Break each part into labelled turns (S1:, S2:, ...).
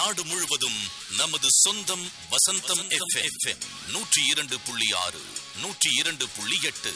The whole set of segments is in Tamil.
S1: நாடு முழுவதும் நமது சொந்தம் வசந்தம் எஃப்எம் நூற்றி இரண்டு புள்ளி ஆறு நூற்றி இரண்டு புள்ளி எட்டு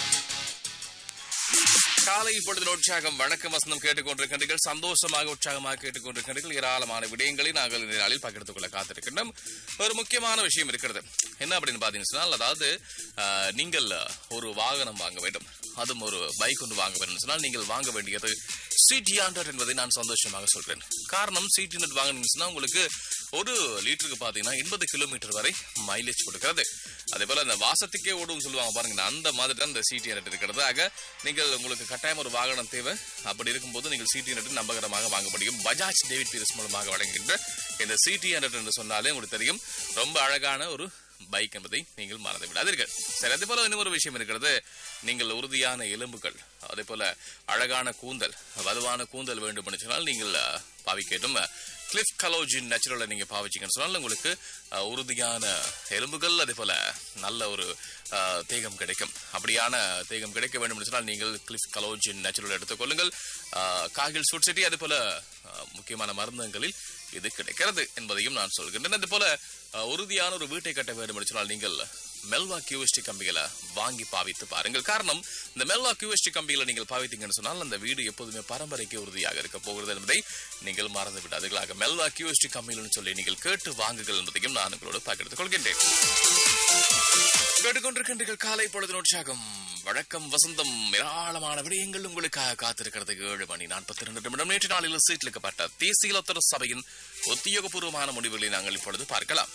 S2: காலை பொழுது உற்சாகம் வணக்கம் வசந்தம் கேட்டுக்கொண்டிருக்கின்றீர்கள் சந்தோஷமாக உற்சாகமாக கேட்டுக்கொண்டிருக்கின்றீர்கள் ஏராளமான விடயங்களை நாங்கள் இந்த நாளில் பகிர்ந்து கொள்ள காத்திருக்கின்றோம் ஒரு முக்கியமான விஷயம் இருக்கிறது என்ன அப்படின்னு பார்த்தீங்கன்னு சொன்னால் அதாவது ஆஹ், நீங்கள் ஒரு வாகனம் வாங்க வேண்டும் அதுவும் ஒரு பைக் ஒன்று வாங்க வேண்டும் சொன்னால் நீங்கள் வாங்க வேண்டியது சிடி ஹண்ட்ரட் என்பதை நான் சந்தோஷமாக சொல்றேன் காரணம் சிடி ஹண்ட்ரட் வாங்கணும்னு சொன்னா உங்களுக்கு ஒரு லிட்டருக்கு பார்த்தீங்கன்னா எண்பது கிலோமீட்டர் வரை மைலேஜ் கொடுக்கிறது அதே போல அந்த வாசத்துக்கே ஓடும் சொல்லுவாங்க பாருங்க அந்த மாதிரி தான் இந்த சிடி ஹண்ட்ரட் இருக்கிறது ஆக நீங்கள் உங்களுக்கு கட்டாயம் ஒரு வாகனம் தேவை அப்படி இருக்கும்போது நீங்கள் சிடி ஹண்ட்ரட் நம்பகரமாக வாங்க முடியும் பஜாஜ் டேவிட் பீரிஸ் மூலமாக வழங்குகின்ற இந்த சிடி ஹண்ட்ரட் என்று சொன்னாலே உங்களுக்கு தெரியும் ரொம்ப அழகான ஒரு பைக் என்பதை நீங்கள் மறந்து விடாதீர்கள் சரி அதே போல இன்னொரு விஷயம் இருக்கிறது நீங்கள் உறுதியான எலும்புகள் அதே போல அழகான கூந்தல் வலுவான கூந்தல் வேண்டும் என்று சொன்னால் நீங்கள் அஹ், பாவிக்கட்டும் கிளிஃப் கலோஜின் நேச்சுரலை நீங்க பாவிச்சீங்கன்னு சொன்னால் உங்களுக்கு அஹ், உறுதியான எலும்புகள் அதே போல நல்ல ஒரு அஹ், தேகம் கிடைக்கும் அப்படியான தேகம் கிடைக்க வேண்டும் என்று சொன்னால் நீங்கள் கிளிஃப் கலோஜின் நேச்சுரல் எடுத்துக்கொள்ளுங்கள் அஹ், காகில் சூட் சிட்டி அதே போல அஹ், முக்கியமான மருந்தகங்களில் இது கிடைக்கிறது என்பதையும் நான் சொல்கின்றேன் அதே போல அஹ், உறுதியான ஒரு வீட்டை கட்ட வேண்டும் என்று சொன்னால் நீங்கள் மெல்வா கியூஎஸ்டி கம்பிகளை வாங்கி பாவித்து பாருங்கள் காரணம் இந்த மெல்வா கியூஎஸ்டி கம்பிகளை நீங்கள் பாவித்தீங்கன்னு சொன்னால் அந்த வீடு எப்போதுமே பரம்பரைக்கு உறுதியாக இருக்க போகிறது என்பதை நீங்கள் மறந்து விடாதீர்கள் ஆக மெல்வா கியூஎஸ்டி கம்பிகள்னு சொல்லி நீங்கள் கேட்டு வாங்குங்கள் என்பதையும் நான் உங்களோடு பகிர்ந்து கொள்கின்றேன் கேட்டுக்கொண்டிருக்கின்றீர்கள் காலை பொழுது உற்சாகம் வழக்கம் வசந்தம் ஏராளமான விடயங்கள் உங்களுக்காக காத்திருக்கிறது ஏழு மணி நாற்பத்தி ரெண்டு நிமிடம் நேற்று நாளில் சீட்டிலிக்கப்பட்ட தேசியலத்தர சபையின் உத்தியோகபூர்வமான முடிவுகளை நாங்கள் இப்பொழுது பார்க்கலாம்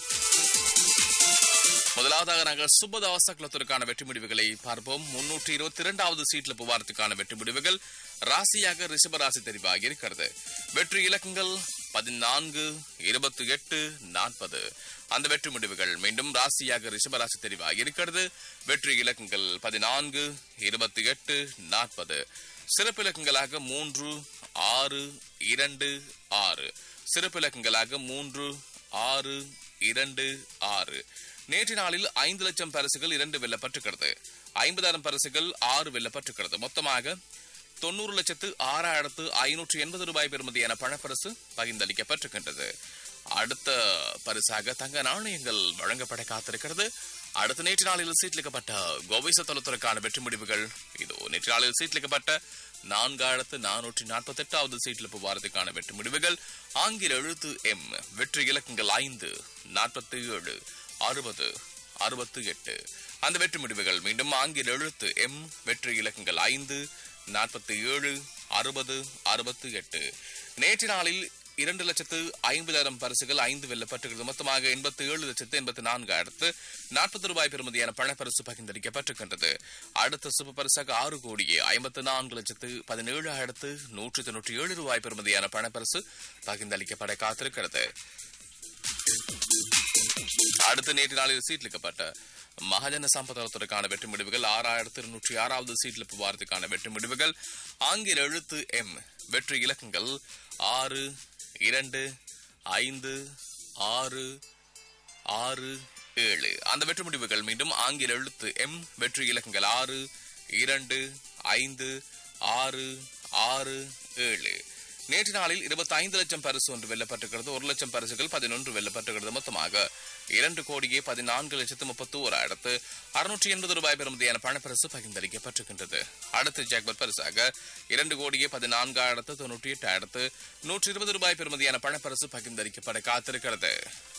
S2: முதலாவதாக நாங்கள் சுபதாச குலத்திற்கான வெற்றி முடிவுகளை பார்ப்போம் முன்னூற்றி இருபத்தி இரண்டாவது சீட்ல புவாரத்துக்கான வெற்றி முடிவுகள் ராசியாக ரிஷபராசி தெரிவாகி இருக்கிறது வெற்றி இலக்கங்கள் பதினான்கு இருபத்தி எட்டு நாற்பது அந்த வெற்றி முடிவுகள் மீண்டும் ராசியாக ரிஷபராசி தெரிவாகி இருக்கிறது வெற்றி இலக்கங்கள் பதினான்கு இருபத்தி எட்டு நாற்பது சிறப்பு இலக்கங்களாக மூன்று ஆறு இரண்டு ஆறு சிறப்பு இலக்கங்களாக மூன்று ஆறு இரண்டு ஆறு நேற்று நாளில் ஐந்து லட்சம் பரிசுகள் இரண்டு வெல்லப்பட்டிருக்கிறது ஐம்பதாயிரம் பரிசுகள் ஆறு வெல்லப்பட்டிருக்கிறது மொத்தமாக தொண்ணூறு லட்சத்து ஆறாயிரத்து ஐநூற்று எண்பது ரூபாய் பெறுமதியான பணப்பரிசு பகிர்ந்தளிக்கப்பட்டிருக்கின்றது அடுத்த பரிசாக தங்க நாணயங்கள் வழங்கப்பட காத்திருக்கிறது அடுத்த நேற்று நாளில் சீட்லிக்கப்பட்ட கோவிச தளத்திற்கான வெற்றி முடிவுகள் இதோ நேற்று நாளில் சீட்லிக்கப்பட்ட நான்காயிரத்து நானூற்றி நாற்பத்தி எட்டாவது சீட்டில் புவாரத்துக்கான வெற்றி முடிவுகள் ஆங்கில எழுத்து எம் வெற்றி இலக்கங்கள் ஐந்து நாற்பத்தி ஏழு அறுபது அறுபத்து எட்டு அந்த வெற்றி முடிவுகள் மீண்டும் ஆங்கில எழுத்து எம் வெற்றி இலக்கங்கள் ஐந்து நாற்பத்தி ஏழு அறுபது அறுபத்து எட்டு நேற்று நாளில் இரண்டு லட்சத்து ஐம்பதாயிரம் பரிசுகள் ஐந்து வெல்லப்பட்டிருக்கிறது மொத்தமாக எண்பத்தி ஏழு லட்சத்து எண்பத்தி நான்காயிரத்து நாற்பது ரூபாய் பெறுமதியான பணப்பரிசு பகிர்ந்தளிக்கப்பட்டிருக்கின்றது அடுத்த சுப பரிசாக ஆறு கோடியே ஐம்பத்து நான்கு லட்சத்து பதினேழாயிரத்து நூற்றி தொன்னூற்றி ஏழு ரூபாய் பெறுமதியான பணப்பரிசு பகிர்ந்தளிக்கப்பட காத்திருக்கிறது அடுத்த நேற்று நாளில் சீட்லிக்கப்பட்ட மகஜன சம்பதத்திற்கான வெற்றி முடிவுகள் ஆறாயிரத்து இருநூற்றி ஆறாவது சீட்ல புவாரத்துக்கான வெற்றி முடிவுகள் ஆங்கில எழுத்து எம் வெற்றி இலக்கங்கள் ஆறு இரண்டு ஐந்து ஆறு ஆறு ஏழு அந்த வெற்றி முடிவுகள் மீண்டும் ஆங்கில எழுத்து எம் வெற்றி இலக்கங்கள் ஆறு இரண்டு ஐந்து ஆறு ஆறு ஏழு நேற்று நாளில் இருபத்தி ஐந்து லட்சம் பரிசு ஒன்று வெல்லப்பட்டிருக்கிறது ஒரு லட்சம் பரிசுகள் பதினொன்று வெல்லப்பட்டிருக்கிறது மொத்தமாக இரண்டு கோடியே பதினான்கு லட்சத்து முப்பத்தி ஓராயிரத்து அறுநூற்றி எண்பது ரூபாய் பெறுமதியான பணப்பரிசு பகிர்ந்தளிக்கப்பட்டிருக்கின்றது அடுத்த ஜாக்பட் பரிசாக இரண்டு கோடியே பதினான்காயிரத்து தொன்னூற்றி எட்டாயிரத்து நூற்றி இருபது ரூபாய் பெறுமதியான பணப்பரிசு பகிர்ந்தளிக்கப்பட காத்திருக்கிறது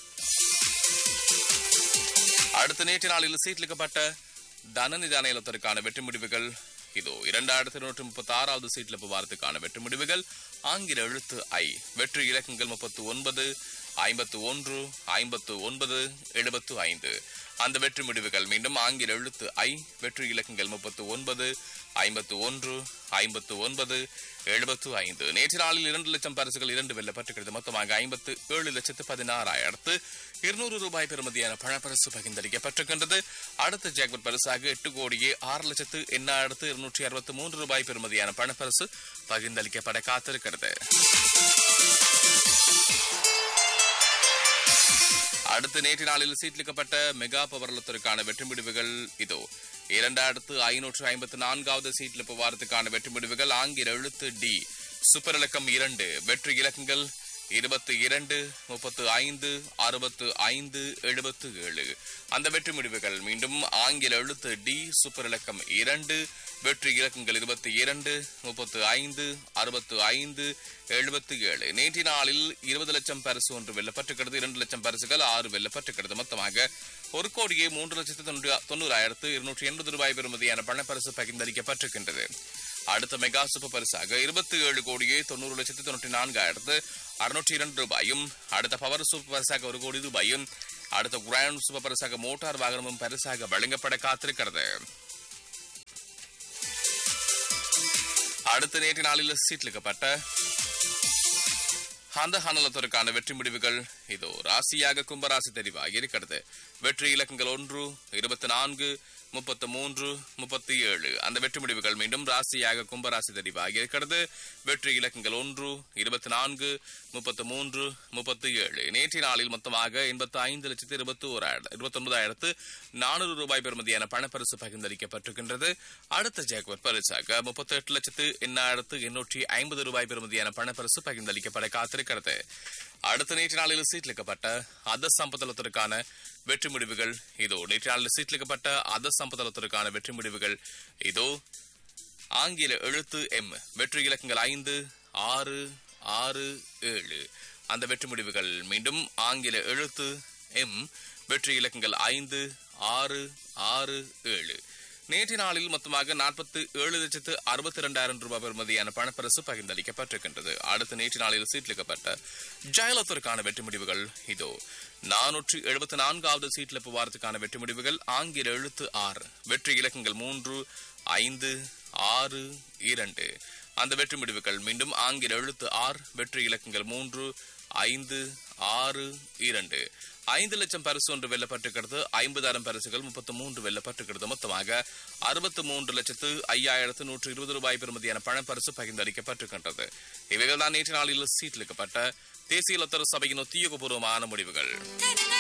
S2: அடுத்த நேற்று நாளில் சீட்லிக்கப்பட்ட தனநிதான இலத்திற்கான வெற்றி முடிவுகள் இதோ இரண்டாயிரத்தி இருநூற்றி முப்பத்தி ஆறாவது சீட்ல புவாரத்துக்கான வெற்றி முடிவுகள் ஆங்கில எழுத்து ஐ வெற்றி இலக்கங்கள் முப்பத்து ஒன்பது ஐம்பத்து ஒன்று ஐம்பத்து ஒன்பது எழுபத்து ஐந்து அந்த வெற்றி முடிவுகள் மீண்டும் ஆங்கில எழுத்து ஐ வெற்றி இலக்கங்கள் முப்பத்து ஒன்பது ஐம்பத்து ஒன்று ஐம்பத்து ஒன்பது எழுபத்து ஐந்து நேற்று நாளில் இரண்டு லட்சம் பரிசுகள் இரண்டு வெல்லப்பட்டிருக்கிறது மொத்தமாக ஐம்பத்து ஏழு லட்சத்து பதினாறாயிரத்து இருநூறு ரூபாய் பெறுமதியான பணப்பரிசு பகிர்ந்தளிக்கப்பட்டிருக்கின்றது அடுத்த ஜாக்பட் பரிசாக எட்டு கோடியே ஆறு லட்சத்து எண்ணாயிரத்து இருநூற்றி அறுபத்தி மூன்று ரூபாய் பெறுமதியான பணப்பரிசு பகிர்ந்தளிக்கப்பட காத்திருக்கிறது அடுத்து நேற்று நாளில் சீட்லிக்கப்பட்ட மெகா பவர்லத்திற்கான வெற்றி முடிவுகள் இதோ இரண்டாயிரத்து ஐநூற்று ஐம்பத்து நான்காவது சீட்ல புவாரத்துக்கான வெற்றி முடிவுகள் ஆங்கில எழுத்து டி சூப்பர் இலக்கம் இரண்டு வெற்றி இலக்கங்கள் இருபத்தி இரண்டு முப்பத்து ஐந்து அறுபத்து ஐந்து எழுபத்து ஏழு அந்த வெற்றி முடிவுகள் மீண்டும் ஆங்கில எழுத்து டி சூப்பர் இலக்கம் இரண்டு வெற்றி இலக்கங்கள் இருபத்தி இரண்டு முப்பத்து ஐந்து அறுபத்து ஐந்து எழுபத்து ஏழு நேற்று நாளில் இருபது லட்சம் பரிசு ஒன்று வெல்லப்பட்டிருக்கிறது இரண்டு லட்சம் பரிசுகள் ஆறு வெல்லப்பட்டிருக்கிறது மொத்தமாக ஒரு கோடியே மூன்று லட்சத்து தொண்ணூறு தொண்ணூறாயிரத்து இருநூற்றி எண்பது ரூபாய் பெறுமதியான பணப்பரிசு பகிர்ந்தளிக்கப்பட்டிருக்கின்றது அடுத்த மெகா சூப்பர் பரிசாக இருபத்தி ஏழு கோடியே தொண்ணூறு லட்சத்து தொண்ணூற்றி நான்காயிரத்து அறுநூற்றி இரண்டு ரூபாயும் அடுத்த பவர் சூப்பர் பரிசாக ஒரு கோடி ரூபாயும் அடுத்த கிராண்ட் சூப்பர் பரிசாக மோட்டார் வாகனமும் பரிசாக வழங்கப்பட காத்திருக்கிறது அடுத்த நேற்று நாளில் சீட்லிக்கப்பட்ட அந்த ஹனலத்திற்கான வெற்றி முடிவுகள் இதோ ராசியாக கும்பராசி தெரிவாகி இருக்கிறது வெற்றி இலக்கங்கள் ஒன்று இருபத்தி நான்கு முப்பத்து மூன்று முப்பத்தி ஏழு அந்த வெற்றி முடிவுகள் மீண்டும் ராசியாக கும்பராசி தெரிவாகி இருக்கிறது வெற்றி இலக்கங்கள் ஒன்று இருபத்தி நான்கு முப்பத்து மூன்று முப்பத்தி ஏழு நேற்றைய நாளில் மொத்தமாக எண்பத்தி ஐந்து லட்சத்து இருபத்தி ஓராயிரம் இருபத்தி ஒன்பதாயிரத்து நானூறு ரூபாய் பெறுமதியான பணப்பரிசு பகிர்ந்தளிக்கப்பட்டிருக்கின்றது அடுத்த ஜாக்வட் பரிசாக முப்பத்தி எட்டு லட்சத்து எண்ணாயிரத்து எண்ணூற்றி ஐம்பது ரூபாய் பெறுமதியான பணப்பரிசு பகிர்ந்தளிக்கப்பட காத்திருக்கிறது அடுத்த நேற்று நாளில் சீட்லிக்கப்பட்ட அத சம்பதளத்திற்கான வெற்றி முடிவுகள் இதோ நேற்று நாளில் சீட்லிக்கப்பட்ட அத சம்பதளத்திற்கான வெற்றி முடிவுகள் இதோ ஆங்கில எழுத்து எம் வெற்றி இலக்கங்கள் ஐந்து ஆறு ஆறு ஏழு அந்த வெற்றி முடிவுகள் மீண்டும் ஆங்கில எழுத்து எம் வெற்றி இலக்கங்கள் ஐந்து ஆறு ஆறு ஏழு நேற்று நாளில் மொத்தமாக நாற்பத்து ஏழு லட்சத்து அறுபத்தி இரண்டாயிரம் ரூபாய் பெறுமதியான பணப்பரிசு பகிர்ந்தளிக்கப்பட்டிருக்கின்றது அடுத்த நேற்று நாளில் சீட்லிக்கப்பட்ட ஜெயலலிதாவுக்கான வெற்றி முடிவுகள் இதோ நானூற்று எழுபத்தி நான்காவது சீட்ல புவாரத்துக்கான வெற்றி முடிவுகள் ஆங்கில எழுத்து ஆறு வெற்றி இலக்கங்கள் மூன்று ஐந்து ஆறு இரண்டு அந்த வெற்றி முடிவுகள் மீண்டும் ஆங்கில எழுத்து ஆர் வெற்றி இலக்கங்கள் மூன்று ஐந்து ஆறு இரண்டு ஐந்து லட்சம் பரிசு ஒன்று வெல்லப்பட்டிருக்கிறது ஐம்பதாயிரம் பரிசுகள் முப்பத்து மூன்று வெல்லப்பட்டிருக்கிறது மொத்தமாக அறுபத்து மூன்று லட்சத்து ஐயாயிரத்து நூற்று இருபது ரூபாய் பெறுமதியான பணப்பரிசு பகிர்ந்தளிக்கப்பட்டிருக்கின்றது இவைகள் தான் நேற்று நாளில் சீட்லிக்கப்பட்ட தேசிய லத்தர சபையின் உத்தியோகபூர்வமான முடிவுகள்